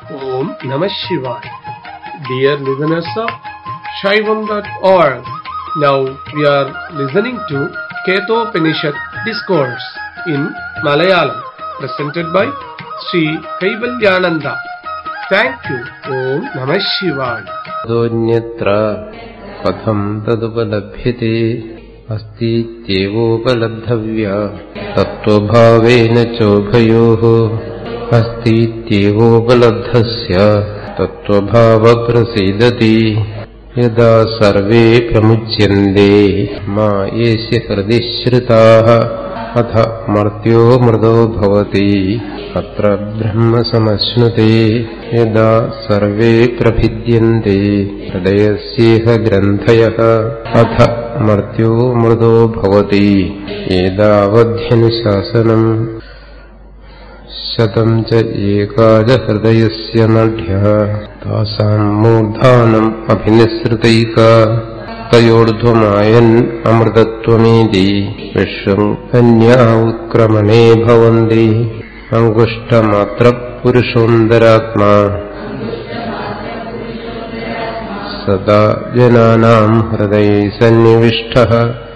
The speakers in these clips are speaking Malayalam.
Om Namah Shivaya. Dear listeners of Shaivam.org, now we are listening to Ketopanishad Discourse in Malayalam, presented by Sri Kaivalyananda. Thank you. Om Namah Shivaya. ततोऽन्यत्र कथं तदुपलभ्यते अस्तीत्येवोपलब्धव्या तत्त्वभावेन चोभयोः अस्तीत्येवोपलब्धस्य तत्त्वभावप्रसीदति यदा सर्वे प्रमुच्यन्ते मा येष्य हृदि श्रिताः अथ मर्त्यो मृदो भवति अत्र ब्रह्म समश्नुते यदा सर्वे प्रभिद्यन्ते हृदयस्येह ग्रन्थयः अथ मर्त्यो मृदो भवति एतावध्यनुशासनम् शतम् च एकाजहृदयस्य नढ्यः तासाम् मूर्धानम् अभिनिसृतैका तयोर्ध्वमायन् अमृतत्वमेति विश्वम् कन्या उत्क्रमणे भवन्ति अङ्गुष्ठमात्रपुरुषोन्दरात्मा सदा जनानाम् हृदये सन्निविष्टः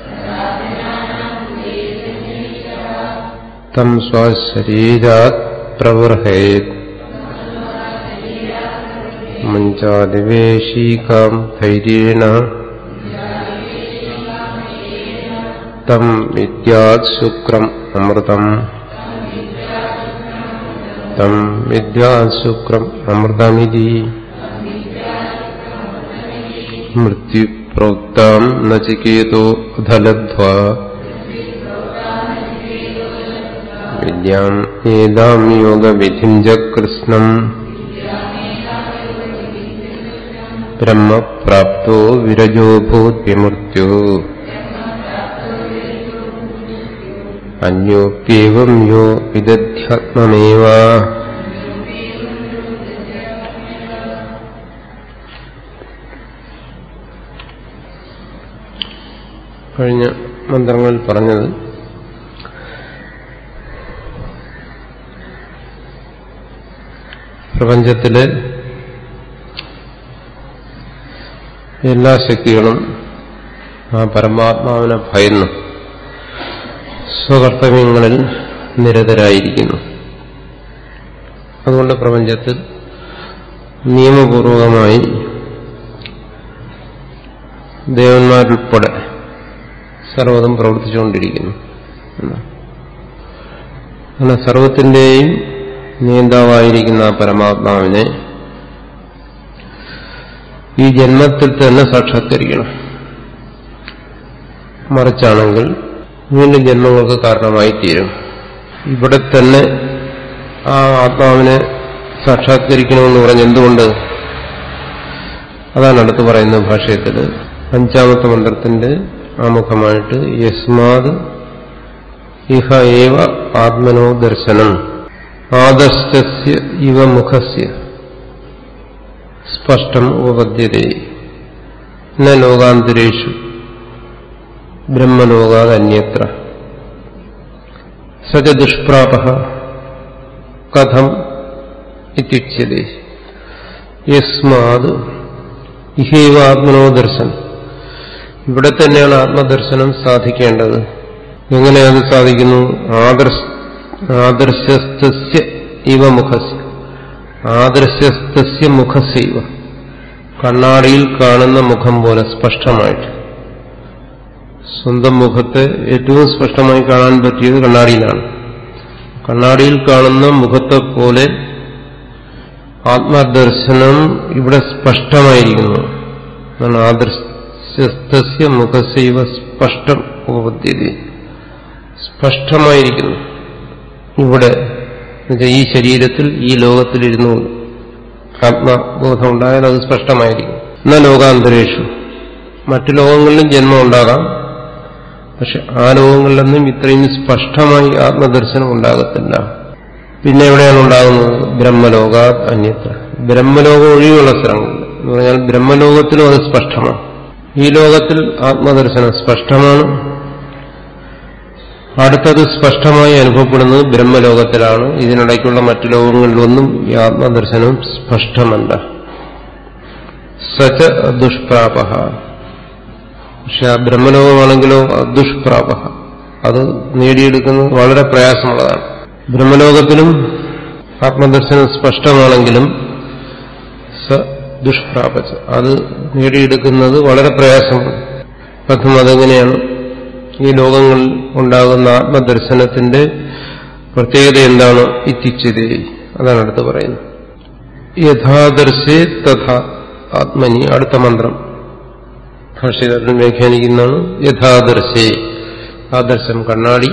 तम् स्वशरीरात् प्रवृहेत् मञ्चादिवेशीकाम् धैर्येण तम् विद्यात् शुक्रम् अमृतम् तम् विद्यात् शुक्रम् अमृतमिति मृत्युप्रोक्ताम् नचिकेतो अधलब्ध्वा विद्याम् एदाम् योगविधिम् च कृत्स्नम् ब्रह्म प्राप्तो विरजोऽभूत् विमृत्यो अन्योऽप्येवम् यो विदध्यात्ममेव കഴിഞ്ഞ മന്ത്രങ്ങളിൽ പറഞ്ഞത് പ്രപഞ്ചത്തിലെ എല്ലാ ശക്തികളും ആ പരമാത്മാവിനെ ഭയന്നു സ്വകർത്തവ്യങ്ങളിൽ നിരതരായിരിക്കുന്നു അതുകൊണ്ട് പ്രപഞ്ചത്തിൽ നിയമപൂർവകമായി ദേവന്മാരുൾപ്പെടെ സർവ്വതും പ്രവർത്തിച്ചുകൊണ്ടിരിക്കുന്നു അങ്ങനെ സർവത്തിന്റെയും നിയന്താവായിരിക്കുന്ന ആ പരമാത്മാവിനെ ഈ ജന്മത്തിൽ തന്നെ സാക്ഷാത്കരിക്കണം മറിച്ചാണെങ്കിൽ വീണ്ടും ജന്മങ്ങൾക്ക് കാരണമായി തീരും ഇവിടെ തന്നെ ആ ആത്മാവിനെ സാക്ഷാത്കരിക്കണമെന്ന് പറഞ്ഞ് എന്തുകൊണ്ട് അതാണ് അടുത്ത് പറയുന്ന ഭാഷയത്തിൽ അഞ്ചാമത്തെ മന്ത്രത്തിന്റെ ആമുഖമായിട്ട് യസ്മാത് ഇഹ ഏവ ആത്മനോ ദർശനം ആദർശസ്യ ഇവ മുഖസ്യ സ്പഷ്ടം ഉപപദ്യതേ ന ലോകാന്തരേഷു ബ്രഹ്മലോകാദന്യത്ര സച ദുഷ്പ്രാപ കഥം ഇത്യുച്യതേ യസ്മാത് ഇഹൈവ ആത്മനോ ദർശനം ഇവിടെ തന്നെയാണ് ആത്മദർശനം സാധിക്കേണ്ടത് എങ്ങനെ അത് സാധിക്കുന്നു ആദർശ ആദർശസ്തസ്യ ഇവ മുഖസ്യ ആദർശസ്തസ്യ മുഖസ്യ ഇവ കണ്ണാടിയിൽ കാണുന്ന മുഖം പോലെ സ്പഷ്ടമായിട്ട് സ്വന്തം മുഖത്തെ ഏറ്റവും സ്പഷ്ടമായി കാണാൻ പറ്റിയത് കണ്ണാടിയിലാണ് കണ്ണാടിയിൽ കാണുന്ന മുഖത്തെ പോലെ ആത്മദർശനം ഇവിടെ സ്പഷ്ടമായിരിക്കുന്നു എന്നാണ് ആദർശസ്തസ്യ മുഖസൈവ സ്പഷ്ടം ഉപപദ്ധ്യത സ്പഷ്ടമായിരിക്കുന്നു ഇവിടെ എന്നുവെച്ചാൽ ഈ ശരീരത്തിൽ ഈ ലോകത്തിലിരുന്നു ആത്മബോധം ഉണ്ടായാൽ അത് സ്പഷ്ടമായിരിക്കും എന്നാൽ ലോകാന്തരേഷു മറ്റു ലോകങ്ങളിലും ജന്മം ഉണ്ടാകാം പക്ഷെ ആ ലോകങ്ങളിലൊന്നും ഇത്രയും സ്പഷ്ടമായി ആത്മദർശനം ഉണ്ടാകത്തില്ല പിന്നെ എവിടെയാണ് ഉണ്ടാകുന്നത് ബ്രഹ്മലോകാത് അന്യത്ര ബ്രഹ്മലോകം ഒഴികെയുള്ള സ്ഥലങ്ങളിൽ എന്ന് പറഞ്ഞാൽ ബ്രഹ്മലോകത്തിലും അത് സ്പഷ്ടമാണ് ഈ ലോകത്തിൽ ആത്മദർശനം സ്പഷ്ടമാണ് അടുത്തത് സ്പഷ്ടമായി അനുഭവപ്പെടുന്നത് ബ്രഹ്മലോകത്തിലാണ് ഇതിനിടയ്ക്കുള്ള മറ്റു ലോകങ്ങളിലൊന്നും ഈ ആത്മദർശനം സ്പഷ്ടമല്ല സച ദുഷ്പ്രാപ പക്ഷെ ആ ബ്രഹ്മലോകമാണെങ്കിലോ ദുഷ്പ്രാപ അത് നേടിയെടുക്കുന്നത് വളരെ പ്രയാസമുള്ളതാണ് ബ്രഹ്മലോകത്തിലും ആത്മദർശനം സ്പഷ്ടമാണെങ്കിലും സ ദുഷ്പ്രാപച്ച അത് നേടിയെടുക്കുന്നത് വളരെ പ്രയാസമാണ് പ്രഥമ അതെങ്ങനെയാണ് ഈ ലോകങ്ങളിൽ ഉണ്ടാകുന്ന ആത്മദർശനത്തിന്റെ പ്രത്യേകത എന്താണ് ഇത്തിച്ചത് അതാണ് അടുത്ത് പറയുന്നത് യഥാദർശേ തഥാ ആത്മനി അടുത്ത മന്ത്രം ഭാഷകാരൻ വ്യാഖ്യാനിക്കുന്നതാണ് യഥാദർശേ ആദർശം കണ്ണാടി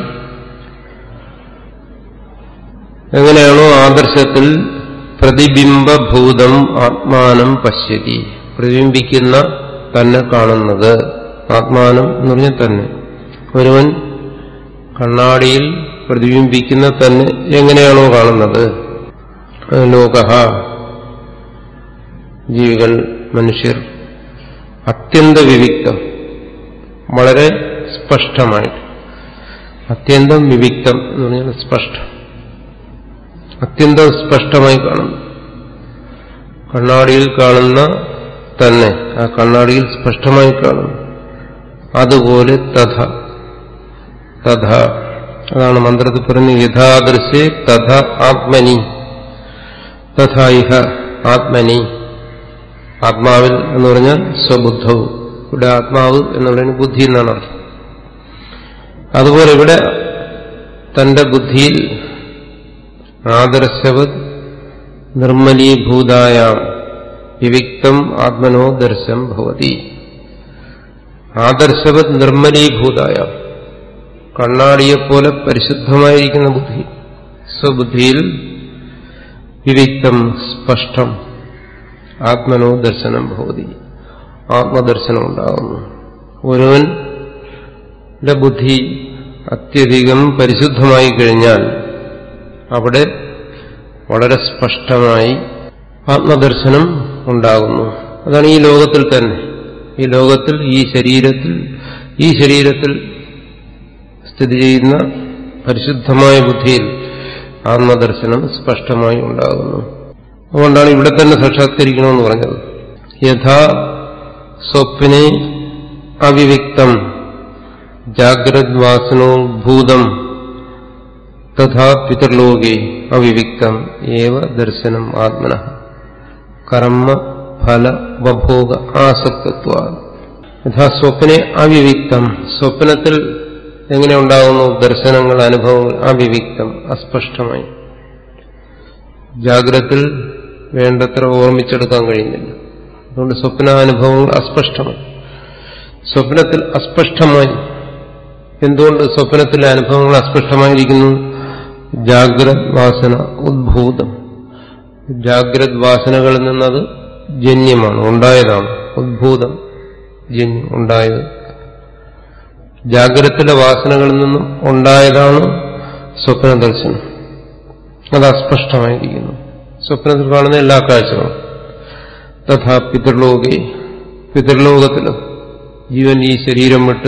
എങ്ങനെയാണോ ആദർശത്തിൽ പ്രതിബിംബഭൂതം ആത്മാനം പശ്യതി പ്രതിബിംബിക്കുന്ന തന്നെ കാണുന്നത് ആത്മാനം എന്ന് പറഞ്ഞാൽ തന്നെ ഒരുവൻ കണ്ണാടിയിൽ പ്രതിബിംബിക്കുന്ന തന്നെ എങ്ങനെയാണോ കാണുന്നത് ലോക ജീവികൾ മനുഷ്യർ അത്യന്ത വിവിക്തം വളരെ സ്പഷ്ടമായിട്ട് അത്യന്തം വിവിക്തം എന്ന് പറഞ്ഞാൽ സ്പഷ്ടം അത്യന്തം സ്പഷ്ടമായി കാണുന്നു കണ്ണാടിയിൽ കാണുന്ന തന്നെ ആ കണ്ണാടിയിൽ സ്പഷ്ടമായി കാണുന്നു അതുപോലെ തഥ തഥ അതാണ് മന്ത്രത്തിൽ പറഞ്ഞ് യഥാദൃശ്യേ തഥ ആത്മനി തഥാ ഇഹ ആത്മനി ആത്മാവിൽ എന്ന് പറഞ്ഞാൽ സ്വബുദ്ധവും ഇവിടെ ആത്മാവ് എന്ന് പറയുന്നത് ബുദ്ധി എന്നാണ് അർത്ഥം അതുപോലെ ഇവിടെ തന്റെ ബുദ്ധിയിൽ ആദർശവത് നിർമ്മലീഭൂതായാം വിവിക്തം ആത്മനോ ദർശം ഭവതി ആദർശവത് നിർമ്മലീഭൂതായാം കണ്ണാടിയെപ്പോലെ പരിശുദ്ധമായിരിക്കുന്ന ബുദ്ധി സ്വബുദ്ധിയിൽ വിവിക്തം സ്പഷ്ടം ആത്മനോ ദർശനം ഭവതി ആത്മദർശനം ഉണ്ടാകുന്നു ഒരുവന്റെ ബുദ്ധി അത്യധികം പരിശുദ്ധമായി കഴിഞ്ഞാൽ അവിടെ വളരെ സ്പഷ്ടമായി ആത്മദർശനം ഉണ്ടാകുന്നു അതാണ് ഈ ലോകത്തിൽ തന്നെ ഈ ലോകത്തിൽ ഈ ശരീരത്തിൽ ഈ ശരീരത്തിൽ സ്ഥിതി ചെയ്യുന്ന പരിശുദ്ധമായ ബുദ്ധിയിൽ ആത്മദർശനം സ്പഷ്ടമായി ഉണ്ടാകുന്നു അതുകൊണ്ടാണ് ഇവിടെ തന്നെ സാക്ഷാത്കരിക്കണമെന്ന് പറഞ്ഞത് യഥാ സ്വപ്നെ അവിവിക്തം ജാഗ്രത് വാസനോ ഭൂതം തഥാ പിതൃലോകെ അവിവിക്തം ഏവ ദർശനം ആത്മന കർമ്മ ഫല ഉപഭോഗ ആസക്തത്വ യഥാ സ്വപ്നെ അവിവിക്തം സ്വപ്നത്തിൽ എങ്ങനെ ഉണ്ടാകുന്നു ദർശനങ്ങൾ അനുഭവങ്ങൾ അവിവിക്തം അസ്പഷ്ടമായി ജാഗ്രത്തിൽ വേണ്ടത്ര ഓർമ്മിച്ചെടുക്കാൻ കഴിയുന്നില്ല അതുകൊണ്ട് സ്വപ്നാനുഭവങ്ങൾ അസ്പഷ്ടമായി സ്വപ്നത്തിൽ അസ്പഷ്ടമായി എന്തുകൊണ്ട് സ്വപ്നത്തിലെ അനുഭവങ്ങൾ അസ്പഷ്ടമായിരിക്കുന്നു ജാഗ്രത് വാസന ഉദ്ഭൂതം ജാഗ്രത് വാസനകളിൽ നിന്നത് ജന്യമാണ് ഉണ്ടായതാണ് ഉദ്ഭൂതം ജന്യം ഉണ്ടായത് ജാഗ്രതത്തിലെ വാസനകളിൽ നിന്നും ഉണ്ടായതാണ് സ്വപ്ന ദർശനം അത് അസ്പഷ്ടമായിരിക്കുന്നു സ്വപ്നത്തിൽ കാണുന്ന എല്ലാ കാഴ്ചകളും തഥാ പിതൃലോകെ പിതൃലോകത്തിലും ജീവൻ ഈ ശരീരം വിട്ട്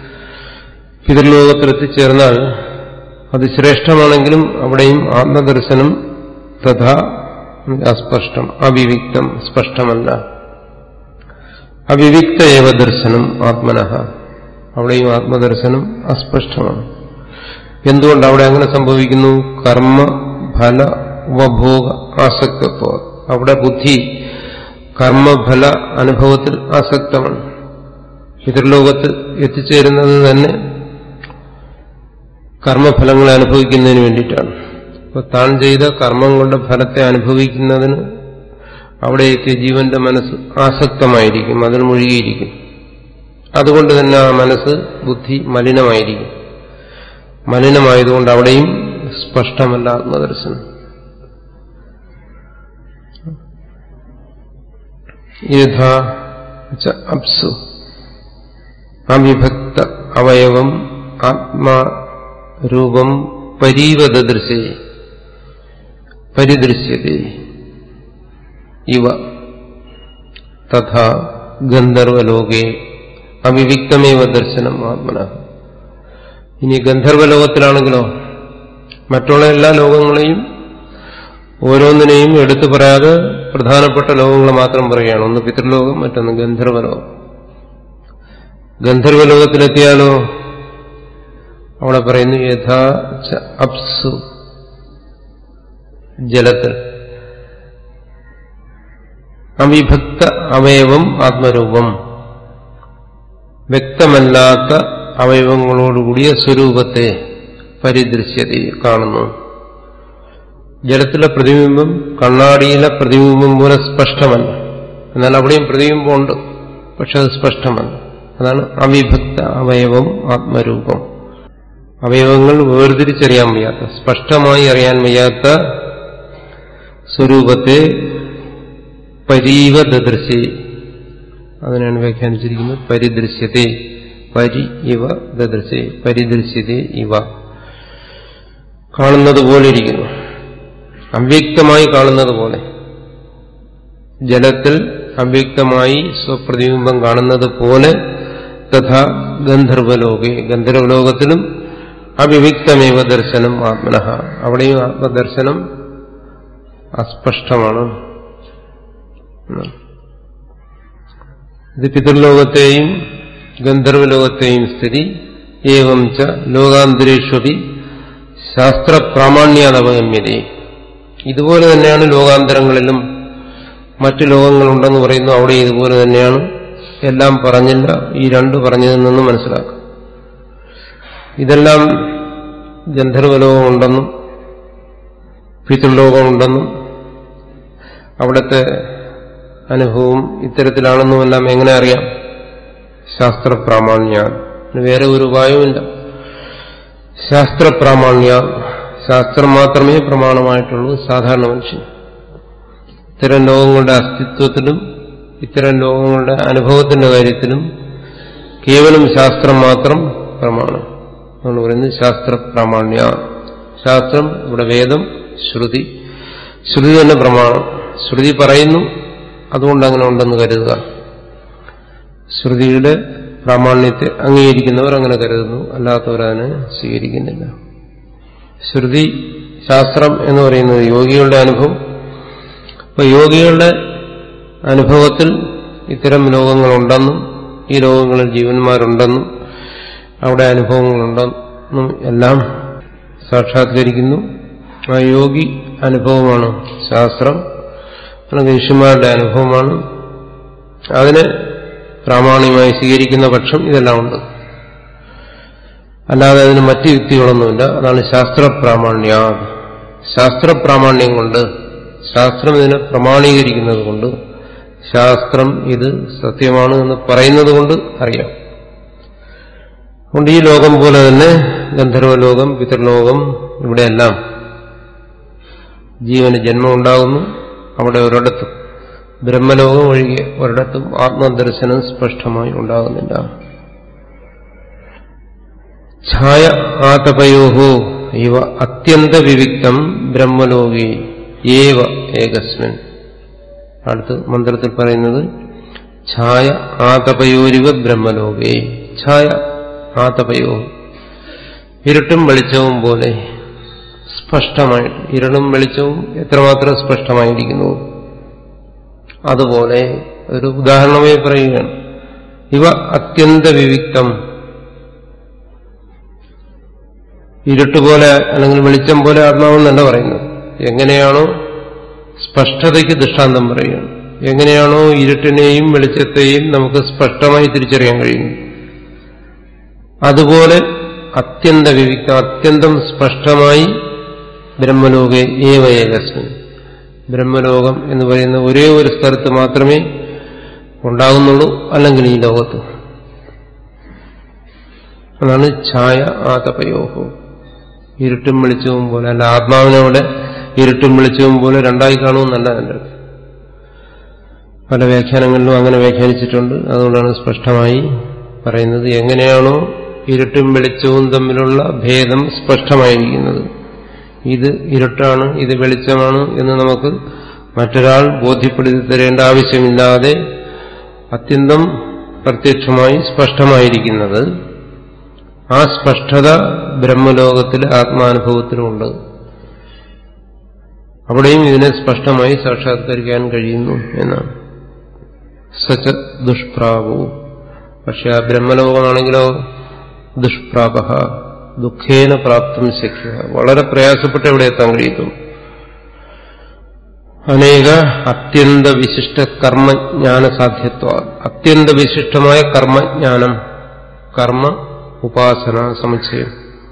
പിതൃലോകത്തിലെത്തിച്ചേർന്നാൽ അത് ശ്രേഷ്ഠമാണെങ്കിലും അവിടെയും ആത്മദർശനം തഥാ അസ്പഷ്ടം അവിവിക്തം സ്പഷ്ടമല്ല അവിവിക്ത ഏവ ദർശനം ആത്മനഃ അവിടെയും ആത്മദർശനം അസ്പഷ്ടമാണ് എന്തുകൊണ്ട് അവിടെ അങ്ങനെ സംഭവിക്കുന്നു കർമ്മ ഫല ഉപഭോഗ ആസക്തത്വ അവിടെ ബുദ്ധി കർമ്മഫല അനുഭവത്തിൽ ആസക്തമാണ് പിതൃലോകത്ത് എത്തിച്ചേരുന്നത് തന്നെ കർമ്മഫലങ്ങളെ അനുഭവിക്കുന്നതിന് വേണ്ടിയിട്ടാണ് അപ്പൊ താൻ ചെയ്ത കർമ്മങ്ങളുടെ ഫലത്തെ അനുഭവിക്കുന്നതിന് അവിടെ എത്തിയ ജീവന്റെ മനസ്സ് ആസക്തമായിരിക്കും അതിൽ മുഴുകിയിരിക്കും അതുകൊണ്ട് തന്നെ ആ മനസ്സ് ബുദ്ധി മലിനമായിരിക്കും മലിനമായതുകൊണ്ട് അവിടെയും സ്പഷ്ടമല്ല ആത്മദർശനം യഥാ അപ്സു അവിഭക്ത അവയവം ആത്മാരൂപം പരീവദൃശേ പരിദൃശ്യത്തെ ഇവ തഥാ ഗന്ധർവലോകെ അവിവിക്തമേവ ദർശനം ആത്മന ഇനി ഗന്ധർവ ലോകത്തിലാണെങ്കിലോ മറ്റുള്ള എല്ലാ ലോകങ്ങളെയും ഓരോന്നിനെയും എടുത്തു പറയാതെ പ്രധാനപ്പെട്ട ലോകങ്ങൾ മാത്രം പറയുകയാണ് ഒന്ന് പിതൃലോകം മറ്റൊന്ന് ഗന്ധർവലോകം ഗന്ധർവലോകത്തിലെത്തിയാലോ അവിടെ പറയുന്നു യഥാ ച അപ്സു ജലത്തിൽ അവിഭക്ത അവയവം ആത്മരൂപം വ്യക്തമല്ലാത്ത അവയവങ്ങളോടുകൂടിയ സ്വരൂപത്തെ പരിദൃശ്യത കാണുന്നു ജലത്തിലെ പ്രതിബിംബം കണ്ണാടിയിലെ പ്രതിബിംബം പോലെ സ്പഷ്ടമല്ല എന്നാൽ അവിടെയും പ്രതിബിംബമുണ്ട് പക്ഷെ അത് സ്പഷ്ടമല്ല അതാണ് അവിഭക്ത അവയവം ആത്മരൂപം അവയവങ്ങൾ വേർതിരിച്ചറിയാൻ വയ്യാത്ത സ്പഷ്ടമായി അറിയാൻ വയ്യാത്ത സ്വരൂപത്തെ പരീവ ദദൃശി അതിനാണ് വ്യാഖ്യാനിച്ചിരിക്കുന്നത് പരിദൃശ്യത്തെ പരി ഇവ ദദൃശി പരിദൃശ്യത്തെ ഇവ കാണുന്നത് പോലെ ഇരിക്കുന്നു അവ്യക്തമായി കാണുന്നത് പോലെ ജലത്തിൽ അവ്യക്തമായി സ്വപ്രതിബിംബം കാണുന്നത് പോലെ തഥാ ഗന്ധർവലോകെ ഗന്ധർവലോകത്തിലും അവിവിക്തമേവ ദർശനം ആത്മനഃ അവിടെയും ആത്മദർശനം അസ്പഷ്ടമാണ് ഇത് പിതൃലോകത്തെയും ഗന്ധർവലോകത്തെയും സ്ഥിതി ഏവം ച ലോകാന്തരേഷ്വപി ശാസ്ത്രപ്രാമാണ്യാതവഗമ്യത ഇതുപോലെ തന്നെയാണ് ലോകാന്തരങ്ങളിലും മറ്റു ലോകങ്ങളുണ്ടെന്ന് പറയുന്നു അവിടെ ഇതുപോലെ തന്നെയാണ് എല്ലാം പറഞ്ഞില്ല ഈ രണ്ട് പറഞ്ഞതിൽ നിന്ന് മനസ്സിലാക്കാം ഇതെല്ലാം ഗന്ധർവലോകമുണ്ടെന്നും പിതൃലോകമുണ്ടെന്നും അവിടുത്തെ അനുഭവം ഇത്തരത്തിലാണെന്നുമെല്ലാം എങ്ങനെ അറിയാം ശാസ്ത്രപ്രാമാണ്യ വേറെ ഒരു ഉപായവുമില്ല ശാസ്ത്രപ്രാമാണ്യ ശാസ്ത്രം മാത്രമേ പ്രമാണമായിട്ടുള്ളൂ സാധാരണ മനുഷ്യൻ ഇത്തരം ലോകങ്ങളുടെ അസ്തിത്വത്തിലും ഇത്തരം ലോകങ്ങളുടെ അനുഭവത്തിന്റെ കാര്യത്തിലും കേവലം ശാസ്ത്രം മാത്രം പ്രമാണം എന്ന് പറയുന്നത് ശാസ്ത്രപ്രാമാണ്യ ശാസ്ത്രം ഇവിടെ വേദം ശ്രുതി ശ്രുതി തന്നെ പ്രമാണം ശ്രുതി പറയുന്നു അതുകൊണ്ട് അങ്ങനെ ഉണ്ടെന്ന് കരുതുക ശ്രുതിയുടെ പ്രാമാണ്യത്തെ അംഗീകരിക്കുന്നവർ അങ്ങനെ കരുതുന്നു അല്ലാത്തവർ അതിനെ സ്വീകരിക്കുന്നില്ല ശ്രുതി ശാസ്ത്രം എന്ന് പറയുന്നത് യോഗികളുടെ അനുഭവം അപ്പൊ യോഗികളുടെ അനുഭവത്തിൽ ഇത്തരം ലോകങ്ങളുണ്ടെന്നും ഈ ലോകങ്ങളിൽ ജീവന്മാരുണ്ടെന്നും അവിടെ അനുഭവങ്ങളുണ്ടെന്നും എല്ലാം സാക്ഷാത്കരിക്കുന്നു ആ യോഗി അനുഭവമാണ് ശാസ്ത്രം അല്ലെങ്കിൽ ഋഷിമാരുടെ അനുഭവമാണ് അതിനെ പ്രാമാണികമായി സ്വീകരിക്കുന്ന പക്ഷം ഇതെല്ലാം ഉണ്ട് അല്ലാതെ അതിന് മറ്റ് യുക്തികളൊന്നുമില്ല അതാണ് ശാസ്ത്രപ്രാമാണ്യ ശാസ്ത്രപ്രാമാണ്യം കൊണ്ട് ശാസ്ത്രം ഇതിനെ പ്രമാണീകരിക്കുന്നത് കൊണ്ട് ശാസ്ത്രം ഇത് സത്യമാണ് എന്ന് പറയുന്നത് കൊണ്ട് അറിയാം അതുകൊണ്ട് ഈ ലോകം പോലെ തന്നെ ഗന്ധർവലോകം പിതൃലോകം ഇവിടെയെല്ലാം ജീവന് ജന്മം ഉണ്ടാകുന്നു അവിടെ ഒരിടത്തും ബ്രഹ്മലോകം ഒഴികെ ഒരിടത്തും ആത്മദർശനം സ്പഷ്ടമായി ഉണ്ടാകുന്നില്ല ഛായ ആതപയോഹോ ഇവ അത്യന്ത വിവിക്തം ബ്രഹ്മലോകി ഏവ ഏകസ്മിൻ അടുത്ത് മന്ത്രത്തിൽ പറയുന്നത് ഛായ ആതപയോരിവ ബ്രഹ്മലോകേ ഛായ ആതപയോ ഇരുട്ടും വെളിച്ചവും പോലെ സ്പഷ്ടമായിട്ട് ഇരുളും വെളിച്ചവും എത്രമാത്രം സ്പഷ്ടമായിരിക്കുന്നു അതുപോലെ ഒരു ഉദാഹരണമായി പറയുകയാണ് ഇവ അത്യന്ത വിവിക്തം ഇരുട്ടുപോലെ അല്ലെങ്കിൽ വെളിച്ചം പോലെ ആത്മാവെന്നല്ല പറയുന്നത് എങ്ങനെയാണോ സ്പഷ്ടതയ്ക്ക് ദൃഷ്ടാന്തം പറയുകയാണ് എങ്ങനെയാണോ ഇരുട്ടിനെയും വെളിച്ചത്തെയും നമുക്ക് സ്പഷ്ടമായി തിരിച്ചറിയാൻ കഴിയുന്നു അതുപോലെ അത്യന്ത വിവിക്തം അത്യന്തം സ്പഷ്ടമായി ബ്രഹ്മലോകെ ഏവ ഏകസ്മിൻ ബ്രഹ്മലോകം എന്ന് പറയുന്ന ഒരേ ഒരു സ്ഥലത്ത് മാത്രമേ ഉണ്ടാകുന്നുള്ളൂ അല്ലെങ്കിൽ ഈ ലോകത്ത് അതാണ് ഛായ ആതപയോഹോ ഇരുട്ടും വെളിച്ചവും പോലെ അല്ല ആത്മാവിനവിടെ ഇരുട്ടും വെളിച്ചവും പോലെ രണ്ടായി കാണുമെന്നല്ല എൻ്റെ പല വ്യാഖ്യാനങ്ങളിലും അങ്ങനെ വ്യാഖ്യാനിച്ചിട്ടുണ്ട് അതുകൊണ്ടാണ് സ്പഷ്ടമായി പറയുന്നത് എങ്ങനെയാണോ ഇരുട്ടും വെളിച്ചവും തമ്മിലുള്ള ഭേദം സ്പഷ്ടമായിരിക്കുന്നത് ഇത് ഇരുട്ടാണ് ഇത് വെളിച്ചമാണ് എന്ന് നമുക്ക് മറ്റൊരാൾ ബോധ്യപ്പെടുത്തി തരേണ്ട ആവശ്യമില്ലാതെ അത്യന്തം പ്രത്യക്ഷമായി സ്പഷ്ടമായിരിക്കുന്നത് ആ സ്പഷ്ടത ബ്രഹ്മലോകത്തിലെ ആത്മാനുഭവത്തിനുമുണ്ട് അവിടെയും ഇതിനെ സ്പഷ്ടമായി സാക്ഷാത്കരിക്കാൻ കഴിയുന്നു എന്നാണ് സച്ച ദുഷ്പ്രാപു പക്ഷെ ആ ബ്രഹ്മലോകമാണെങ്കിലോ ദുഷ്പ്രാപ ദുഃഖേന പ്രാപ്തം ശക്യ വളരെ പ്രയാസപ്പെട്ട് എവിടെ എത്താൻ കഴിയത്തുള്ളൂ അനേക അത്യന്ത വിശിഷ്ട കർമ്മജ്ഞാന സാധ്യത്വ അത്യന്ത വിശിഷ്ടമായ കർമ്മജ്ഞാനം കർമ്മ ഉപാസന സമുച്ചയം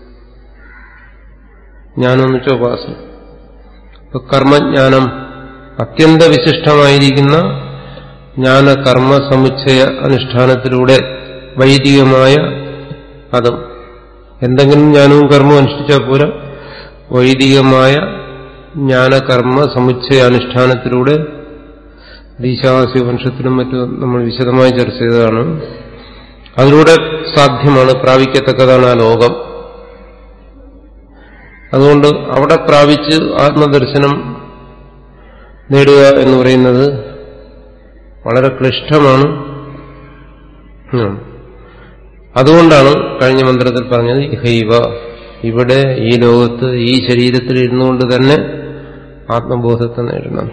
ജ്ഞാനം എന്ന് വെച്ചാൽ ഉപാസന ഇപ്പൊ കർമ്മജ്ഞാനം അത്യന്ത വിശിഷ്ടമായിരിക്കുന്ന ജ്ഞാന കർമ്മ സമുച്ചയ അനുഷ്ഠാനത്തിലൂടെ വൈദികമായ അതും എന്തെങ്കിലും ജ്ഞാനവും കർമ്മവും അനുഷ്ഠിച്ചാൽ പോരാ വൈദികമായ ജ്ഞാനകർമ്മ സമുച്ചയ അനുഷ്ഠാനത്തിലൂടെ ദീശാവാസി വംശത്തിലും മറ്റും നമ്മൾ വിശദമായി ചർച്ച ചെയ്തതാണ് അതിലൂടെ സാധ്യമാണ് പ്രാപിക്കത്തക്കതാണ് ആ ലോകം അതുകൊണ്ട് അവിടെ പ്രാപിച്ച് ആത്മദർശനം നേടുക എന്ന് പറയുന്നത് വളരെ ക്ലിഷ്ടമാണ് ഉം. അതുകൊണ്ടാണ് കഴിഞ്ഞ മന്ത്രത്തിൽ പറഞ്ഞത് ഇഹൈവ ഇവിടെ ഈ ലോകത്ത് ഈ ശരീരത്തിൽ ഇരുന്നുകൊണ്ട് തന്നെ ആത്മബോധത്തെ നേടണം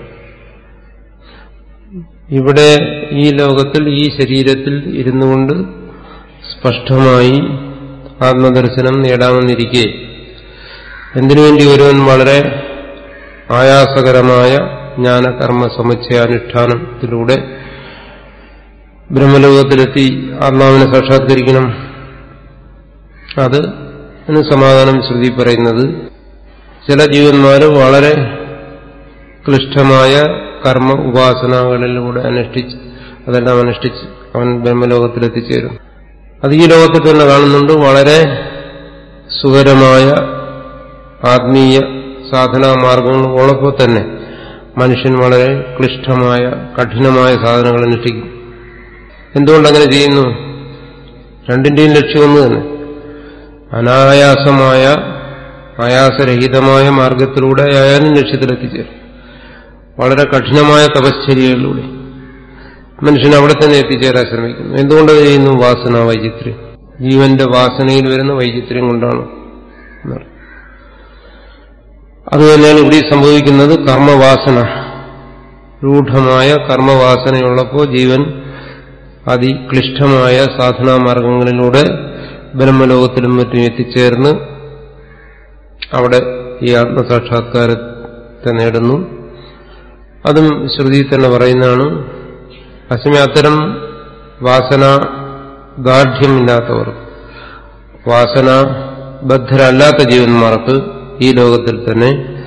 ഇവിടെ ഈ ലോകത്തിൽ ഈ ശരീരത്തിൽ ഇരുന്നുകൊണ്ട് സ്പഷ്ടമായി ആത്മദർശനം നേടാമെന്നിരിക്കെ എന്തിനുവേണ്ടി ഒരുവൻ വളരെ ആയാസകരമായ ജ്ഞാനകർമ്മ സമുച്ചയാനുഷ്ഠാനത്തിലൂടെ ബ്രഹ്മലോകത്തിലെത്തി ആത്മാവിനെ സാക്ഷാത്കരിക്കണം അത് എന്ന് സമാധാനം ശ്രുതി പറയുന്നത് ചില ജീവന്മാർ വളരെ ക്ലിഷ്ടമായ കർമ്മ ഉപാസനകളിലൂടെ അനുഷ്ഠിച്ച് അതെല്ലാം അനുഷ്ഠിച്ച് അവൻ ബ്രഹ്മലോകത്തിലെത്തിച്ചേരും അത് ഈ ലോകത്തിൽ തന്നെ കാണുന്നുണ്ട് വളരെ സുഖരമായ ആത്മീയ സാധനാ മാർഗങ്ങൾ ഉള്ളപ്പോൾ തന്നെ മനുഷ്യൻ വളരെ ക്ലിഷ്ടമായ കഠിനമായ സാധനങ്ങൾ അനുഷ്ഠിക്കും എന്തുകൊണ്ടങ്ങനെ ചെയ്യുന്നു രണ്ടിന്റെയും ലക്ഷ്യം ഒന്ന് തന്നെ അനായാസമായ ആയാസരഹിതമായ മാർഗത്തിലൂടെ ആയാലും ലക്ഷ്യത്തിലെത്തിച്ചേരും വളരെ കഠിനമായ തപശ്ചര്യകളിലൂടെ മനുഷ്യൻ അവിടെ തന്നെ എത്തിച്ചേരാൻ ശ്രമിക്കുന്നു എന്തുകൊണ്ടത് ചെയ്യുന്നു വാസന വൈചിത്ര്യം ജീവന്റെ വാസനയിൽ വരുന്ന വൈചിത്ര്യം കൊണ്ടാണ് എന്നറിയാം. അതുതന്നെയാണ് ഇവിടെ സംഭവിക്കുന്നത് കർമ്മവാസന രൂഢമായ കർമ്മവാസനയുള്ളപ്പോൾ ജീവൻ അതിക്ലിഷ്ടമായ സാധനാമാർഗങ്ങളിലൂടെ ബ്രഹ്മലോകത്തിലും മറ്റും എത്തിച്ചേർന്ന് അവിടെ ഈ ആത്മസാക്ഷാത്കാരത്തെ നേടുന്നു അതും ശ്രുതി തന്നെ പറയുന്നതാണ് അസമയം അത്തരം വാസന ദാർഢ്യമില്ലാത്തവർ വാസന ബദ്ധരല്ലാത്ത ജീവന്മാർക്ക് ഈ ലോകത്തിൽ തന്നെ